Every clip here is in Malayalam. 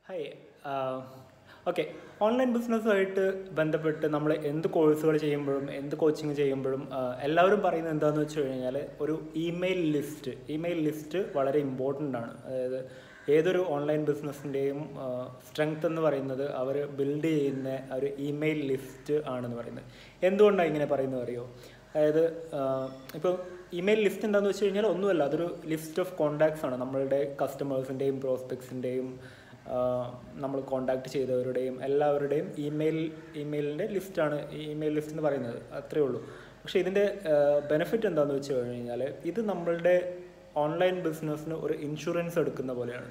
ഹായ് ഓക്കെ ഓൺലൈൻ ബിസിനസ്സുമായിട്ട് ബന്ധപ്പെട്ട് നമ്മൾ എന്ത് കോഴ്സുകൾ ചെയ്യുമ്പോഴും എന്ത് കോച്ചിങ് ചെയ്യുമ്പോഴും ആ, എല്ലാവരും പറയുന്നത് എന്താണെന്ന് വെച്ച് കഴിഞ്ഞാൽ ഒരു ഇമെയിൽ ലിസ്റ്റ് ഇമെയിൽ ലിസ്റ്റ് വളരെ ഇമ്പോർട്ടൻ്റ് ആണ് അതായത് ഏതൊരു ഓൺലൈൻ ബിസിനസ്സിൻ്റെയും സ്ട്രെങ്ത് എന്ന് പറയുന്നത് അവർ ബിൽഡ് ചെയ്യുന്ന ഒരു ഇമെയിൽ ലിസ്റ്റ് ആണെന്ന് പറയുന്നത് എന്തുകൊണ്ടാണ് ഇങ്ങനെ പറയുന്നത് അറിയോ അതായത് ഇപ്പോൾ ഇമെയിൽ ലിസ്റ്റ് എന്താണെന്ന് വെച്ച് കഴിഞ്ഞാൽ ഒന്നുമല്ല അതൊരു ലിസ്റ്റ് ഓഫ് കോണ്ടാക്ട്സ് ആണ് നമ്മളുടെ കസ്റ്റമേഴ്സിൻ്റെയും പ്രോസ്പെക്ട്സിൻ്റെയും നമ്മൾ കോണ്ടാക്ട് ചെയ്തവരുടെയും എല്ലാവരുടെയും ഇമെയിൽ ഇമെയിലിൻ്റെ ലിസ്റ്റാണ് ഈ ഇമെയിൽ ലിസ്റ്റ് എന്ന് പറയുന്നത് അത്രേ ഉള്ളൂ പക്ഷേ ഇതിൻ്റെ ബെനിഫിറ്റ് എന്താണെന്ന് വെച്ച് കഴിഞ്ഞാൽ ഇത് നമ്മളുടെ ഓൺലൈൻ ബിസിനസ്സിന് ഒരു ഇൻഷുറൻസ് എടുക്കുന്ന പോലെയാണ്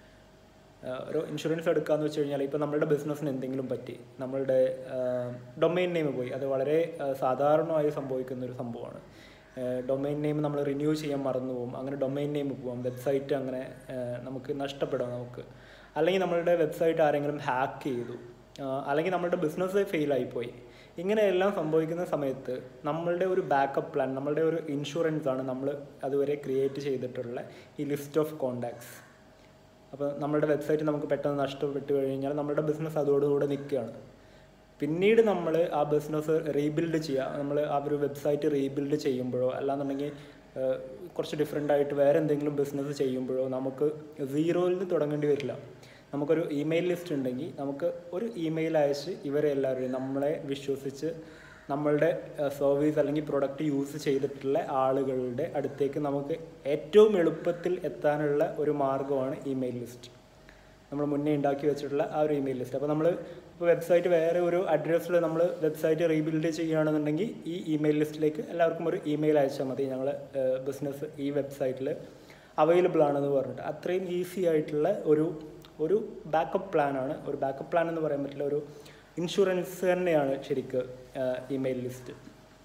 ആഹ് ഒരു ഇൻഷുറൻസ് എടുക്കാന്ന് വെച്ച് കഴിഞ്ഞാൽ ഇപ്പോൾ നമ്മളുടെ ബിസിനസ്സിന് എന്തെങ്കിലും പറ്റി നമ്മളുടെ ഡൊമൈൻ നെയിം പോയി അത് വളരെ ആഹ് സാധാരണമായി സംഭവിക്കുന്ന ഒരു സംഭവമാണ് ഡൊമൈൻ നെയിം നമ്മൾ റിന്യൂ ചെയ്യാൻ മറന്നു പോകും അങ്ങനെ ഡൊമൈൻ നെയിം പോകാം വെബ്സൈറ്റ് അങ്ങനെ ആഹ് നമുക്ക് നഷ്ടപ്പെടാം നമുക്ക് അല്ലെങ്കിൽ നമ്മളുടെ വെബ്സൈറ്റ് ആരെങ്കിലും ഹാക്ക് ചെയ്തു ആഹ് അല്ലെങ്കിൽ നമ്മളുടെ ബിസിനസ് ഫെയിലായിപ്പോയി ഇങ്ങനെയെല്ലാം സംഭവിക്കുന്ന സമയത്ത് നമ്മളുടെ ഒരു ബാക്കപ്പ് പ്ലാൻ നമ്മളുടെ ഒരു ഇൻഷുറൻസ് ആണ് നമ്മൾ അതുവരെ ക്രിയേറ്റ് ചെയ്തിട്ടുള്ള ഈ ലിസ്റ്റ് ഓഫ് കോണ്ടാക്ട്സ് അപ്പോൾ നമ്മുടെ വെബ്സൈറ്റ് നമുക്ക് പെട്ടെന്ന് നഷ്ടപ്പെട്ട് കഴിഞ്ഞാൽ നമ്മുടെ ബിസിനസ് അതോടുകൂടെ നിൽക്കുകയാണ് പിന്നീട് നമ്മൾ ആ ബിസിനസ് റീബിൽഡ് ചെയ്യുക നമ്മൾ ആ ഒരു വെബ്സൈറ്റ് റീബിൽഡ് ചെയ്യുമ്പോഴോ അല്ലാന്നുണ്ടെങ്കിൽ ഏഹ്, കുറച്ച് ഡിഫറെൻ്റ് ആയിട്ട് വേറെ എന്തെങ്കിലും ബിസിനസ് ചെയ്യുമ്പോഴോ നമുക്ക് സീറോയിൽ നിന്ന് തുടങ്ങേണ്ടി വരില്ല നമുക്കൊരു ഇമെയിൽ ലിസ്റ്റ് ഉണ്ടെങ്കിൽ നമുക്ക് ഒരു ഇമെയിൽ അയച്ച് ഇവരെ എല്ലാവരെയും നമ്മളെ വിശ്വസിച്ച് നമ്മളുടെ സർവീസ് അല്ലെങ്കിൽ പ്രൊഡക്റ്റ് യൂസ് ചെയ്തിട്ടുള്ള ആളുകളുടെ അടുത്തേക്ക് നമുക്ക് ഏറ്റവും എളുപ്പത്തിൽ എത്താനുള്ള ഒരു മാർഗ്ഗമാണ് ഇമെയിൽ ലിസ്റ്റ് നമ്മൾ മുന്നേ ഉണ്ടാക്കി വെച്ചിട്ടുള്ള ആ ഒരു ഇമെയിൽ ലിസ്റ്റ് അപ്പോൾ നമ്മൾ ഇപ്പോൾ വെബ്സൈറ്റ് വേറെ ഒരു അഡ്രസ്സിൽ നമ്മൾ വെബ്സൈറ്റ് റീബിൽഡ് ചെയ്യുകയാണെന്നുണ്ടെങ്കിൽ ഈ ഇമെയിൽ ലിസ്റ്റിലേക്ക് എല്ലാവർക്കും ഒരു ഇമെയിൽ അയച്ചാൽ മതി ഞങ്ങൾ ബിസിനസ് ഈ വെബ്സൈറ്റിൽ അവൈലബിൾ ആണെന്ന് പറഞ്ഞിട്ട് അത്രയും ഈസി ആയിട്ടുള്ള ഒരു ഒരു ബാക്കപ്പ് പ്ലാനാണ് ഒരു ബാക്കപ്പ് പ്ലാൻ എന്ന് പറയാൻ പറ്റില്ല ഒരു ഇൻഷുറൻസ് തന്നെയാണ് ശരിക്ക് ഇമെയിൽ ലിസ്റ്റ്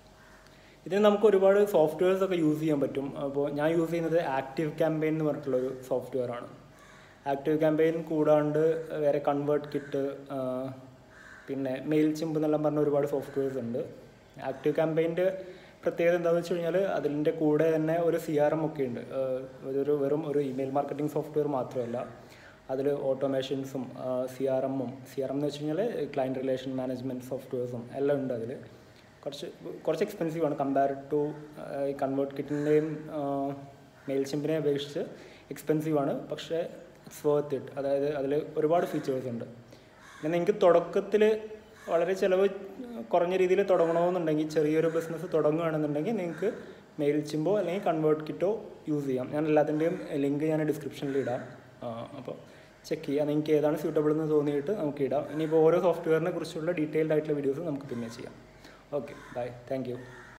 ഇതിന് നമുക്ക് ഒരുപാട് സോഫ്റ്റ്വെയർസ് ഒക്കെ യൂസ് ചെയ്യാൻ പറ്റും അപ്പോൾ ഞാൻ യൂസ് ചെയ്യുന്നത് ആക്റ്റീവ് ക്യാമ്പയിൻ എന്ന് പറഞ്ഞിട്ടുള്ള ഒരു സോഫ്റ്റ്വെയർ ആണ് ആക്റ്റീവ് ക്യാമ്പയിൻ കൂടാണ്ട് വേറെ കൺവേർട്ട് കിറ്റ് പിന്നെ മെയിൽ ചിമ്പ് എന്നെല്ലാം പറഞ്ഞ ഒരുപാട് സോഫ്റ്റ്വെയർസ് ഉണ്ട് ആക്റ്റീവ് ക്യാമ്പയിൻ്റെ പ്രത്യേകത എന്താണെന്ന് വെച്ച് കഴിഞ്ഞാൽ അതിൻ്റെ കൂടെ തന്നെ ഒരു സി ആർ എം ഒക്കെ ഉണ്ട് ആഹ് ഇതൊരു വെറും ഒരു ഇമെയിൽ മാർക്കറ്റിംഗ് സോഫ്റ്റ്വെയർ മാത്രമല്ല അതിൽ ഓട്ടോമേഷൻസും സി ആർ എമ്മും സി ആർ എം എന്ന് വെച്ച് കഴിഞ്ഞാൽ ക്ലയൻറ്റ് റിലേഷൻ മാനേജ്മെൻറ്റ് സോഫ്റ്റ്വെയർസും എല്ലാം ഉണ്ട് അതിൽ കുറച്ച് കുറച്ച് എക്സ്പെൻസീവ് ആണ് കമ്പയർ ടു ഈ കൺവേർട്ട് കിറ്റിൻ്റെയും മെയിൽ ചിമ്പിനെ അപേക്ഷിച്ച് എക്സ്പെൻസീവ് ആണ് പക്ഷേ ഇറ്റ്സ് വർത്ത് ഇറ്റ് അതായത് അതിൽ ഒരുപാട് ഫീച്ചേഴ്സ് ഉണ്ട് പിന്നെ നിങ്ങൾക്ക് തുടക്കത്തിൽ വളരെ ചിലവ് കുറഞ്ഞ രീതിയിൽ തുടങ്ങണമെന്നുണ്ടെങ്കിൽ ചെറിയൊരു ബിസിനസ് തുടങ്ങുകയാണെന്നുണ്ടെങ്കിൽ നിങ്ങൾക്ക് മെയിൽ ചിമ്പോ അല്ലെങ്കിൽ കൺവേർട്ട് കിറ്റോ യൂസ് ചെയ്യാം ഞാൻ എല്ലാത്തിൻ്റെയും ലിങ്ക് ഞാൻ ഡിസ്ക്രിപ്ഷനിൽ ഇടാം അപ്പോൾ ചെക്ക് ചെയ്യുക നിങ്ങൾക്ക് ഏതാണ് സ്യൂട്ടബിൾ എന്ന് തോന്നിയിട്ട് നമുക്ക് ഇടാം ഇനിയിപ്പോൾ ഓരോ സോഫ്റ്റ്വെയറിനെ കുറിച്ചുള്ള ഡീറ്റെയിൽഡ് ആയിട്ടുള്ള വീഡിയോസ് നമുക്ക് പിന്നെ ചെയ്യാം ഓക്കെ ബൈ താങ്ക് യു